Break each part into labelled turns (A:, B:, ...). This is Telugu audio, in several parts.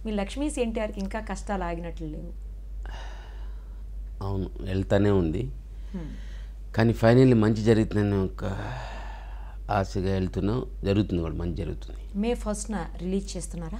A: మీ లక్ష్మీస్ ఎన్టీఆర్కి ఇంకా కష్టాలు ఆగినట్లు లేవు
B: అవును వెళ్తానే ఉంది కానీ ఫైనల్లీ మంచి జరుగుతుందని ఒక ఆశగా వెళ్తున్నాం జరుగుతుంది కూడా మంచి జరుగుతుంది
A: మే ఫస్ట్న రిలీజ్ చేస్తున్నారా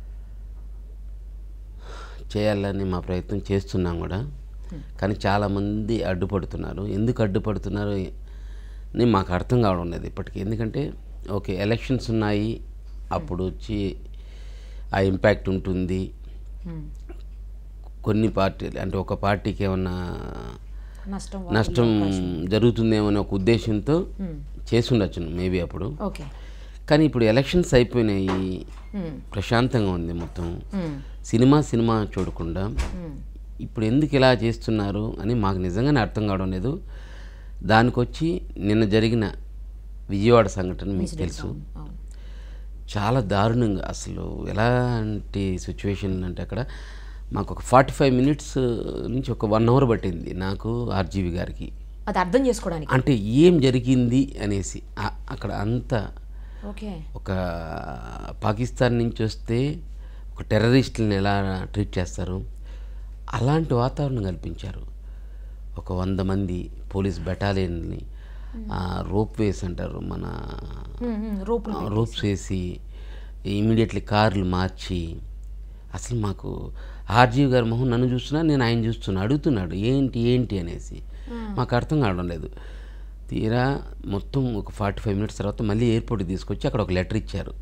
B: చేయాలని మా ప్రయత్నం చేస్తున్నాం కూడా కానీ చాలామంది అడ్డుపడుతున్నారు ఎందుకు అడ్డుపడుతున్నారు అని మాకు అర్థం కావడం లేదు ఇప్పటికీ ఎందుకంటే ఓకే ఎలక్షన్స్ ఉన్నాయి అప్పుడు వచ్చి ఆ ఇంపాక్ట్ ఉంటుంది
A: హ్మ్.
B: కొన్ని పార్టీలు అంటే ఒక పార్టీకి ఏమన్నా
A: నష్టం
B: నష్టం జరుగుతుందేమో అనే ఒక ఉద్దేశంతో
A: హ్మ్.
B: చేసి ఉండొచ్చు మేబీ అప్పుడు
A: ఓకే
B: కానీ ఇప్పుడు ఎలక్షన్స్ అయిపోయినాయి
A: హ్మ్.
B: ప్రశాంతంగా ఉంది మొత్తం
A: హ్మ్.
B: సినిమా సినిమా చూడకుండా
A: హ్మ్.
B: ఇప్పుడు ఎందుకు ఇలా చేస్తున్నారు అని మాకు నిజంగానే అర్థం కావడం లేదు దానికి వచ్చి నిన్న జరిగిన విజయవాడ సంఘటన మీకు తెలుసు
A: అవును.
B: చాలా దారుణంగా అసలు ఎలాంటి సిచ్యువేషన్ అంటే అక్కడ మాకు ఒక ఫార్టీ ఫైవ్ మినిట్స్ నుంచి ఒక వన్ అవర్ పట్టింది నాకు ఆర్జీవి గారికి
A: అది అర్థం చేసుకోవడానికి
B: అంటే ఏం జరిగింది అనేసి ఆ- అక్కడ అంతా
A: ఓకే
B: ఒక పాకిస్తాన్ నుంచి వస్తే ఒక టెర్రరిస్టులను ఎలా ట్రీట్ చేస్తారు అలాంటి వాతావరణం కల్పించారు ఒక వంద మంది పోలీస్ బెటాలియన్ని రోప్ వేస్ అంటారు మన
A: హ్మ్. హ్మ్. రూపులు
B: రోప్స్ వేసి ఇమీడియట్లీ కార్లు మార్చి అసలు మాకు ఆర్జీవి గారి మొహం నన్ను చూస్తున్నా నేను ఆయన చూస్తున్నా అడుగుతున్నాడు ఏంటి ఏంటి అనేసి మాకు అర్థం కావడం లేదు తీరా మొత్తం ఒక ఫార్టీ ఫైవ్ మినిట్స్ తర్వాత మళ్ళీ ఎయిర్పోర్ట్కి తీసుకొచ్చి అక్కడ ఒక లెటర్ ఇచ్చారు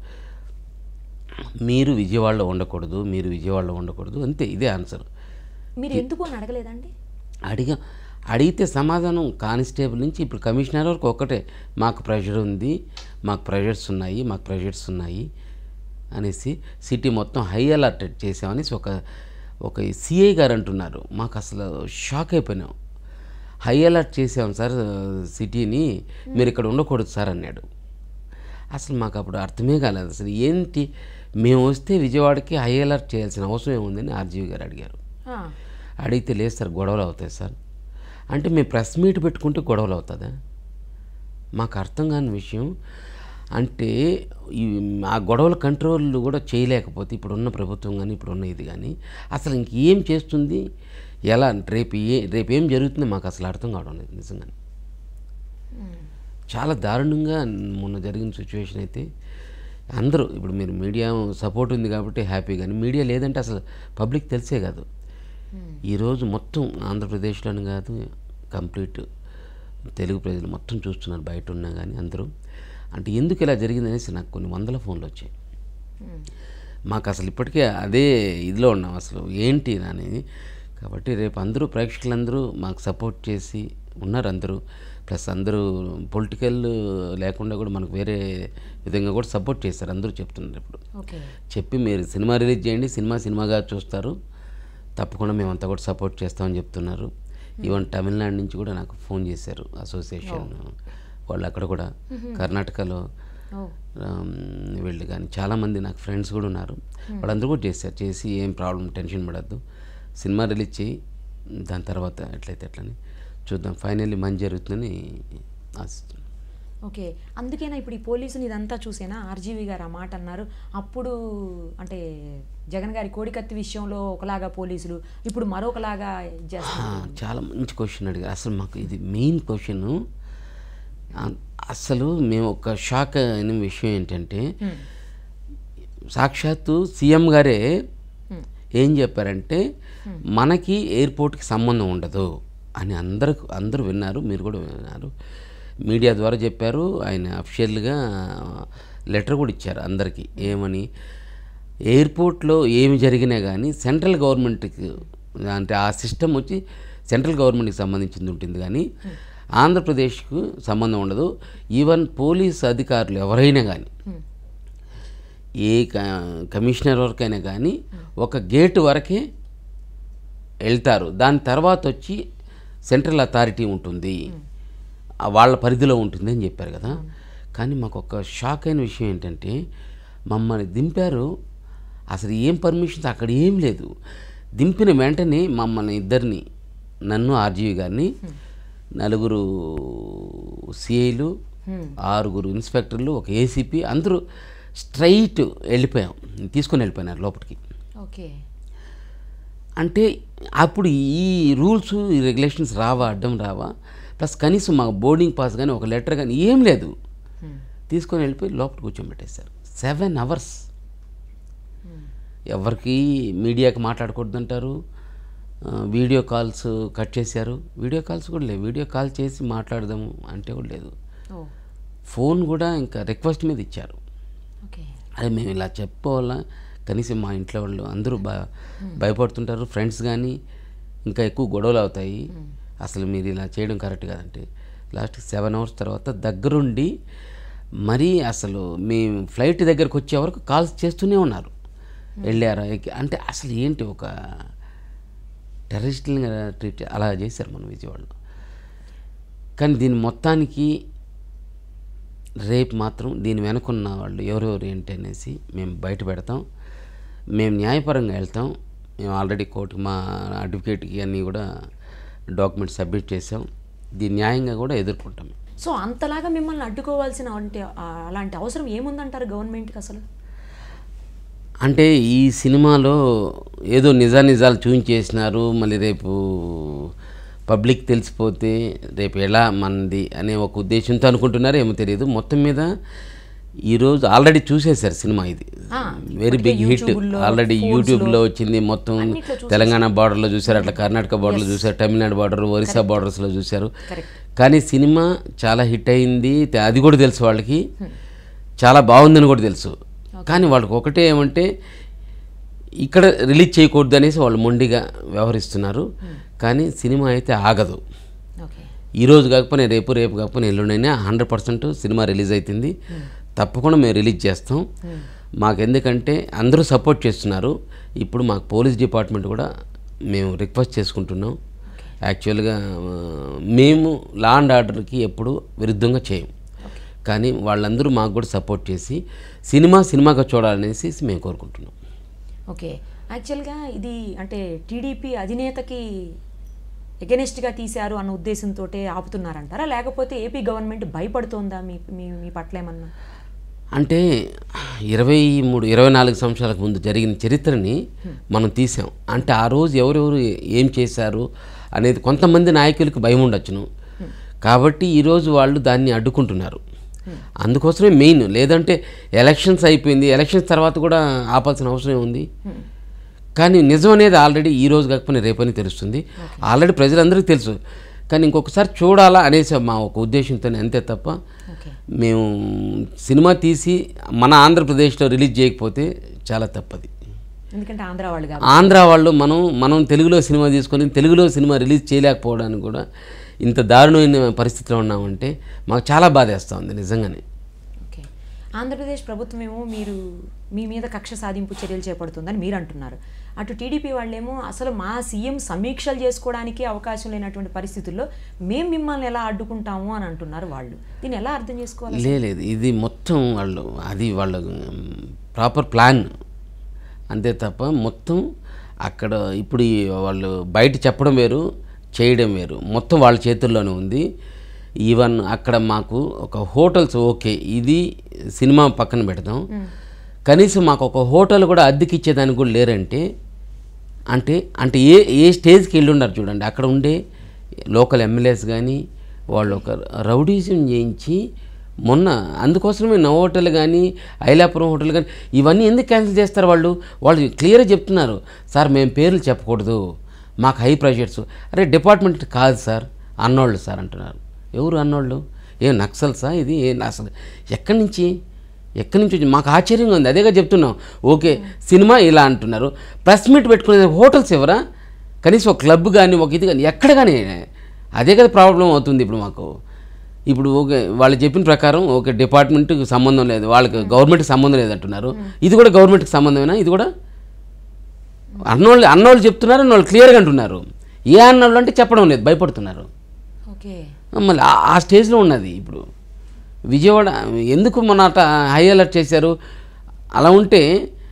B: మీరు విజయవాడలో ఉండకూడదు మీరు విజయవాడలో ఉండకూడదు అంతే ఇదే ఆన్సర్
A: మీరు ఎందుకు అని అడగలేదండి
B: అడిగా అడిగితే సమాధానం కానిస్టేబుల్ నుంచి ఇప్పుడు కమిషనర్ వరకు ఒక్కటే మాకు ప్రెషర్ ఉంది మాకు ప్రెషర్స్ ఉన్నాయి మాకు ప్రెషర్స్ ఉన్నాయి అనేసి సిటీ మొత్తం హై అలర్ట్ చేసామనేసి ఒక ఒక సిఐ గారు అంటున్నారు మాకు అసలు షాక్ అయిపోయినాం హై అలర్ట్ చేసాం సార్ సిటీని మీరు ఇక్కడ ఉండకూడదు సార్ అన్నాడు అసలు మాకు అప్పుడు అర్థమే కాలేదు అసలు ఏంటి మేము వస్తే విజయవాడకి హై అలర్ట్ చేయాల్సిన అవసరం ఏముందని ఆర్జీవి గారు అడిగారు
A: ఆ.
B: అడిగితే లేదు సార్ గొడవలు అవుతాయి సార్ అంటే మేము ప్రెస్ మీట్ పెట్టుకుంటే గొడవలు అవుతుందా మాకు అర్థం కాని విషయం అంటే ఈ ఆ గొడవల కంట్రోల్ కూడా చేయలేకపోతే ఇప్పుడున్న ప్రభుత్వం కానీ ఇప్పుడున్న ఇది కానీ అసలు ఇంకేం చేస్తుంది ఎలా రేపు ఏ రేపు ఏం జరుగుతుందో మాకు అసలు అర్థం కావడం లేదు నిజంగానే చాలా దారుణంగా మొన్న జరిగిన సిచ్యువేషన్ అయితే అందరూ ఇప్పుడు మీరు మీడియా సపోర్ట్ ఉంది కాబట్టి హ్యాపీ కానీ మీడియా లేదంటే అసలు పబ్లిక్ తెలిసే కాదు ఈరోజు మొత్తం ఆంధ్రప్రదేశ్లోని కాదు కంప్లీట్ తెలుగు ప్రజలు మొత్తం చూస్తున్నారు బయట ఉన్నా కానీ అందరూ అంటే ఎందుకు ఇలా జరిగింది అనేసి నాకు కొన్ని వందల ఫోన్లు వచ్చాయి మాకు అసలు ఇప్పటికే అదే ఇదిలో ఉన్నాం అసలు ఏంటి అనేది కాబట్టి రేపు అందరూ ప్రేక్షకులందరూ మాకు సపోర్ట్ చేసి ఉన్నారు అందరూ ప్లస్ అందరూ పొలిటికల్ లేకుండా కూడా మనకు వేరే విధంగా కూడా సపోర్ట్ చేస్తారు అందరూ చెప్తున్నారు ఇప్పుడు
A: ఓకే
B: చెప్పి మీరు సినిమా రిలీజ్ చేయండి సినిమా సినిమాగా చూస్తారు తప్పకుండా మేమంతా కూడా సపోర్ట్ చేస్తామని చెప్తున్నారు ఈవెన్ తమిళనాడు నుంచి కూడా నాకు ఫోన్ చేశారు అసోసియేషన్ వాళ్ళు అక్కడ కూడా కర్ణాటకలో
A: ఓ
B: ఆమ్, వీళ్ళు కానీ చాలామంది నాకు ఫ్రెండ్స్ కూడా ఉన్నారు వాళ్ళందరూ కూడా చేశారు చేసి ఏం ప్రాబ్లం టెన్షన్ పడద్దు సినిమా రిలీజ్ చేయి దాని తర్వాత ఎట్లయితే ఎట్లని చూద్దాం ఫైనల్లీ మంచి జరుగుతుందని ఆశిస్తున్నాను
A: ఓకే అందుకేనా ఇప్పుడు ఈ పోలీసుని ఇదంతా చూసేనా ఆర్జీవి గారు ఆ మాట అన్నారు అప్పుడు అంటే జగన్ గారి కోడికత్తి విషయంలో ఒకలాగా పోలీసులు ఇప్పుడు మరొకలాగా ఇది
B: ఆ,
A: చేస్తున్నారు
B: చాలా మంచి క్వశ్చన్ అడిగారు అసలు మాకు ఇది మెయిన్ క్వశ్చన్ అసలు మేము ఒక షాక్ అయిన విషయం ఏంటంటే
A: హ్మ్.
B: సాక్షాత్తు సీఎం గారే
A: హ్మ్.
B: ఏం చెప్పారంటే మనకి ఎయిర్పోర్ట్కి సంబంధం ఉండదు అని అందరూ అందరూ విన్నారు మీరు కూడా విన్నారు మీడియా ద్వారా చెప్పారు ఆయన అఫిషియల్గా లెటర్ కూడా ఇచ్చారు అందరికీ ఏమని ఎయిర్పోర్ట్లో ఏమి జరిగినా కానీ సెంట్రల్ గవర్నమెంట్కి అంటే ఆ సిస్టమ్ వచ్చి సెంట్రల్ గవర్నమెంట్కి సంబంధించింది ఉంటుంది కానీ ఆంధ్రప్రదేశ్కు సంబంధం ఉండదు ఈవెన్ పోలీస్ అధికారులు ఎవరైనా కానీ
A: హ్మ్.
B: ఏ క- కమిషనర్ వరకైనా కానీ ఒక గేటు వరకే వెళ్తారు దాని తర్వాత వచ్చి సెంట్రల్ అథారిటీ ఉంటుంది ఆ వాళ్ళ పరిధిలో ఉంటుంది అని చెప్పారు కదా కానీ మాకు ఒక షాక్ అయిన విషయం ఏంటంటే మమ్మల్ని దింపారు అసలు ఏం పర్మిషన్స్ అక్కడ ఏం లేదు దింపిన వెంటనే మమ్మల్ని ఇద్దరిని నన్ను ఆర్జీవి గారిని నలుగురు సిఐలు ఆరుగురు ఇన్స్పెక్టర్లు ఒక ఏసీపీ అందరూ స్ట్రైట్ వెళ్ళిపోయాం తీసుకొని వెళ్ళిపోయినారు లోపలికి
A: ఓకే ఓకే
B: అంటే అప్పుడు ఈ రూల్స్ ఈ రెగ్యులేషన్స్ రావా అడ్డం రావా ప్లస్ కనీసం మాకు బోర్డింగ్ పాస్ కానీ ఒక లెటర్ కానీ ఏం లేదు తీసుకొని వెళ్ళిపోయి లోపల కూర్చోబెట్టేశారు సెవెన్ అవర్స్ ఎవరికి మీడియాకి మాట్లాడకూడదంటారు ఆ, వీడియో కాల్స్ కట్ చేశారు వీడియో కాల్స్ కూడా లేవు వీడియో కాల్ చేసి మాట్లాడదాము అంటే కూడా లేదు
A: ఓ
B: ఫోన్ కూడా ఇంకా రిక్వెస్ట్ మీద ఇచ్చారు
A: ఓకే
B: అదే మేము ఇలా చెప్పుకోవాలా కనీసం మా ఇంట్లో వాళ్ళు అందరూ భ భయపడుతుంటారు ఫ్రెండ్స్ కానీ ఇంకా ఎక్కువ గొడవలు అవుతాయి అసలు మీరు ఇలా చేయడం కరెక్ట్ కాదంటే లాస్ట్ సెవెన్ అవర్స్ తర్వాత దగ్గరుండి మరీ అసలు మీ ఫ్లైట్ దగ్గరకు వచ్చే వరకు కాల్స్ చేస్తూనే ఉన్నారు వెళ్ళారా ఎక్కి- అంటే అసలు ఏంటి ఒక టెర్రరిస్టులుగా ట్రీట్ అలా చేశారు మన విజయవాడలో కానీ దీని మొత్తానికి రేపు మాత్రం దీని వెనుకున్న వాళ్ళు ఎవరెవరు ఏంటి అనేసి మేము బయట పెడతాం మేము న్యాయపరంగా వెళ్తాం మేము ఆల్రెడీ కోర్టుకి మా అడ్వకేట్కి అన్నీ కూడా డాక్యుమెంట్స్ సబ్మిట్ చేసాం దీన్ని న్యాయంగా కూడా ఎదుర్కొంటాం
A: సో అంతలాగా మిమ్మల్ని అడ్డుకోవాల్సిన అంటే ఆ, అలాంటి అవసరం ఏముందంటారు గవర్నమెంట్కి అసలు
B: అంటే ఈ సినిమాలో ఏదో నిజానిజాలు చూపించేసినారు మళ్ళీ రేపు పబ్లిక్ తెలిసిపోతే రేపు ఎలా మనది అనే ఒక ఉద్దేశంతో అనుకుంటున్నారో ఏమో తెలియదు మొత్తం మీద ఈరోజు ఆల్రెడీ చూసేశారు సినిమా ఇది
A: ఆ,
B: వెరీ
A: ఇప్పటికే
B: బిగ్ హిట్
A: యూట్యూబ్లో,
B: ఆల్రెడీ
A: ఫోన్స్లో
B: యూట్యూబ్లో వచ్చింది మొత్తం
A: అన్నిట్లో చూసేశారు.
B: తెలంగాణ బార్డర్లో చూశారు అట్లా కర్ణాటక బార్డర్లో చూశారు తమిళనాడు బార్డర్ ఒరిస్సా బార్డర్స్లో చూశారు
A: కరెక్ట్
B: కానీ సినిమా చాలా హిట్ అయింది తే- అది కూడా తెలుసు వాళ్ళకి చాలా బాగుందని కూడా తెలుసు కానీ వాళ్ళకి ఒకటే ఏమంటే ఇక్కడ రిలీజ్ చేయకూడదు అనేసి వాళ్ళు మొండిగా వ్యవహరిస్తున్నారు కానీ సినిమా అయితే ఆగదు
A: ఓకే
B: ఈ రోజు కాకపోయినా రేపు రేపు కాకపోయినా ఎల్లుండైనా హండ్రెడ్ పర్సెంట్ సినిమా రిలీజ్ అవుతుంది తప్పకుండా మేము రిలీజ్ చేస్తాం మాకు ఎందుకంటే అందరూ సపోర్ట్ చేస్తున్నారు ఇప్పుడు మాకు పోలీస్ డిపార్ట్మెంట్ కూడా మేము రిక్వెస్ట్ చేసుకుంటున్నాం యాక్చువల్గా ఆ, మేము లా అండ్ ఆర్డర్కి ఎప్పుడు విరుద్ధంగా చేయం కానీ వాళ్ళందరూ మాకు కూడా సపోర్ట్ చేసి సినిమా సినిమాగా చూడాలనేసి మేము కోరుకుంటున్నాం
A: ఓకే యాక్చువల్గా ఇది అంటే టీడీపీ అధినేతకి ఎగెనిస్ట్గా తీశారు అన్న ఉద్దేశంతో ఆపుతున్నారంటారా లేకపోతే ఏపీ గవర్నమెంట్ భయపడుతోందా మీ మీ మీ పట్ల ఏమన్నా
B: అంటే ఇరవై మూడు ఇరవై నాలుగు సంవత్సరాలకు ముందు జరిగిన చరిత్రని మనం తీసాం అంటే ఆ రోజు ఎవరెవరు ఏం చేశారు అనేది కొంతమంది నాయకులకు భయం ఉండొచ్చును కాబట్టి ఈరోజు వాళ్ళు దాన్ని అడ్డుకుంటున్నారు అందుకోసమే మెయిన్ లేదంటే ఎలక్షన్స్ అయిపోయింది ఎలక్షన్స్ తర్వాత కూడా ఆపాల్సిన అవసరం ఏముంది కానీ నిజం అనేది ఆల్రెడీ ఈ రోజు కాకపోయినా రేపని తెలుస్తుంది ఆల్రెడీ ప్రజలందరికీ తెలుసు కానీ ఇంకొకసారి చూడాలా అనేసి మా ఒక ఉద్దేశంతో అంతే తప్ప
A: ఓకే
B: మేము సినిమా తీసి మన ఆంధ్రప్రదేశ్లో రిలీజ్ చేయకపోతే చాలా తప్పది
A: ఎందుకంటే ఆంధ్ర వాళ్ళు కాదు
B: ఆంధ్ర వాళ్ళు మనం మనం తెలుగులో సినిమా తీసుకొని తెలుగులో సినిమా రిలీజ్ చేయలేకపోవడానికి కూడా ఇంత దారుణమైన పరిస్థితిలో ఉన్నామంటే మాకు చాలా బాధేస్తూ ఉంది నిజంగానే
A: ఓకే ఆంధ్రప్రదేశ్ ప్రభుత్వం ఏమో మీరు మీ మీద కక్ష సాధింపు చర్యలు చేపడుతుందని మీరు అంటున్నారు అటు టీడీపీ వాళ్ళేమో అసలు మా సీఎం సమీక్షలు చేసుకోవడానికి అవకాశం లేనటువంటి పరిస్థితుల్లో మేము మిమ్మల్ని ఎలా అడ్డుకుంటాము అని అంటున్నారు వాళ్ళు దీన్ని ఎలా అర్థం చేసుకోవాలి
B: లే- లేదు ఇది మొత్తం వాళ్ళు అది వాళ్ళ ప్రాపర్ ప్లాన్ అంతే తప్ప మొత్తం అక్కడ ఇప్పుడు ఈ వాళ్ళు బయట చెప్పడం వేరు చేయడం వేరు మొత్తం వాళ్ళ చేతుల్లోనే ఉంది ఈవెన్ అక్కడ మాకు ఒక హోటల్స్ ఓకే ఇది సినిమా పక్కన పెడదాం కనీసం మాకు ఒక హోటల్ కూడా అద్దెకి ఇచ్చేదానికి కూడా లేరంటే అంటే అంటే ఏ ఏ స్టేజ్కి వెళ్ళి ఉన్నారు చూడండి అక్కడ ఉండే లోకల్ ఎమ్మెల్యేస్ కానీ వాళ్ళు ఒక రౌడీజం చేయించి మొన్న అందుకోసమే నవ హోటల్ కానీ ఐలాపురం హోటల్ కానీ ఇవన్నీ ఎందుకు క్యాన్సిల్ చేస్తారు వాళ్ళు వాళ్ళు క్లియర్గా చెప్తున్నారు సార్ మేము పేర్లు చెప్పకూడదు మాకు హై ప్రెషర్స్ అరే డిపార్ట్మెంట్ కాదు సార్ అన్నోళ్ళు సార్ అంటున్నారు ఎవరు అన్నోళ్ళు ఏ నక్సల్సా ఇది ఏ అసలు ఎక్కడి నుంచి ఎక్కడి నుంచి వచ్చి- మాకు ఆశ్చర్యంగా ఉంది అదేగా చెప్తున్నాం ఓకే సినిమా ఇలా అంటున్నారు ప్రెస్ మీట్ పెట్టుకునే హోటల్స్ ఎవరా కనీసం ఒక క్లబ్ కానీ ఒక ఇది కానీ ఎక్కడ కానీ అదే కదా ప్రాబ్లం అవుతుంది ఇప్పుడు మాకు ఇప్పుడు ఓకే వాళ్ళు చెప్పిన ప్రకారం ఓకే డిపార్ట్మెంట్కి సంబంధం లేదు వాళ్ళకి గవర్నమెంట్కి సంబంధం లేదు అంటున్నారు ఇది కూడా గవర్నమెంట్కి సంబంధమేనా ఇది కూడా అన్నోళ్ళు అన్నోళ్ళు చెప్తున్నారు అన్నోళ్ళు క్లియర్గా అంటున్నారు ఏ అన్నోళ్ళు అంటే చెప్పడం లేదు భయపడుతున్నారు
A: ఓకే
B: మళ్ళీ ఆ- ఆ స్టేజ్లో ఉన్నది ఇప్పుడు విజయవాడ ఎందుకు మన అట హై అలర్ట్ చేశారు అలా ఉంటే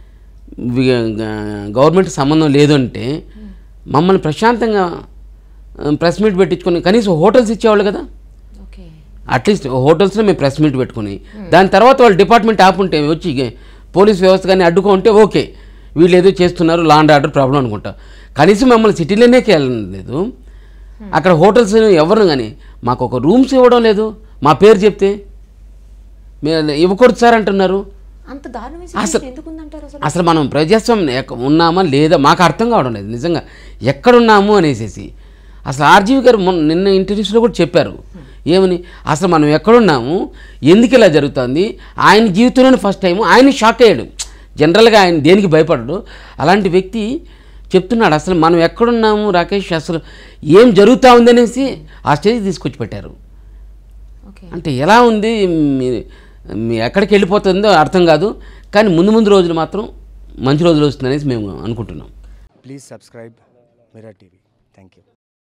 B: వి- గ- గవర్నమెంట్ సంబంధం లేదు అంటే మమ్మల్ని ప్రశాంతంగా ప్రెస్ మీట్ పెట్టించుకొని కనీసం హోటల్స్ ఇచ్చేవాళ్ళు కదా
A: ఓకే
B: అట్లీస్ట్ హోటల్స్లో మేము ప్రెస్ మీట్ పెట్టుకుని దాని తర్వాత వాళ్ళు డిపార్ట్మెంట్ ఆపుంటే వచ్చి పోలీస్ వ్యవస్థ కానీ అడ్డుకుంటే ఓకే వీళ్ళు ఏదో చేస్తున్నారు లాండ్ ఆర్డర్ ప్రాబ్లం అనుకుంటా కనీసం మమ్మల్ని సిటీలోనే వెళ్ళలేదు అక్కడ హోటల్స్ ఎవరు కానీ మాకు ఒక రూమ్స్ ఇవ్వడం లేదు మా పేరు చెప్తే మీరు ఇవ్వకూడదు సార్ అంటున్నారు
A: అంత దారుణమైన situation ఎందుకు ఉందంటారు అసలు
B: అసలు మనం ప్రజాస్వామ్యం ఎక్క- ఉన్నామా లేదా మాకు అర్థం కావడం లేదు నిజంగా ఎక్కడున్నాము అనేసి అసలు ఆర్జీవి గారు మొన్న నిన్న ఇంటర్వ్యూస్లో కూడా చెప్పారు ఏమని అసలు మనం ఎక్కడున్నాము ఎందుకు ఇలా జరుగుతుంది ఆయన జీవితంలోనే ఫస్ట్ టైం ఆయన షాక్ అయ్యాడు జనరల్గా ఆయన దేనికి భయపడడు అలాంటి వ్యక్తి చెప్తున్నాడు అసలు మనం ఎక్కడున్నాము రాకేష్ అసలు ఏం జరుగుతూ ఉంది అనేసి ఆ స్టేజ్ తీసుకొచ్చి పెట్టారు
A: ఓకే
B: అంటే ఎలా ఉంది మీ మీ ఎక్కడికి వెళ్ళిపోతుందో అర్థం కాదు కానీ ముందు ముందు రోజులు మాత్రం మంచి రోజులు వస్తుందనేసి మేము అనుకుంటున్నాం
C: Please subscribe Mirror TV. Thank you.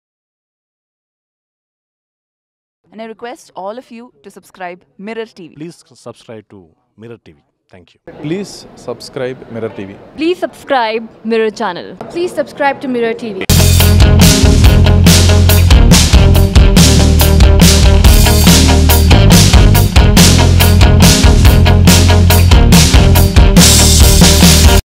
D: And I request all of you to subscribe Mirror TV.
E: Please subscribe to Mirror TV. Thank you.
F: Please subscribe Mirror TV.
G: Please subscribe Mirror channel.
H: Please subscribe to Mirror TV.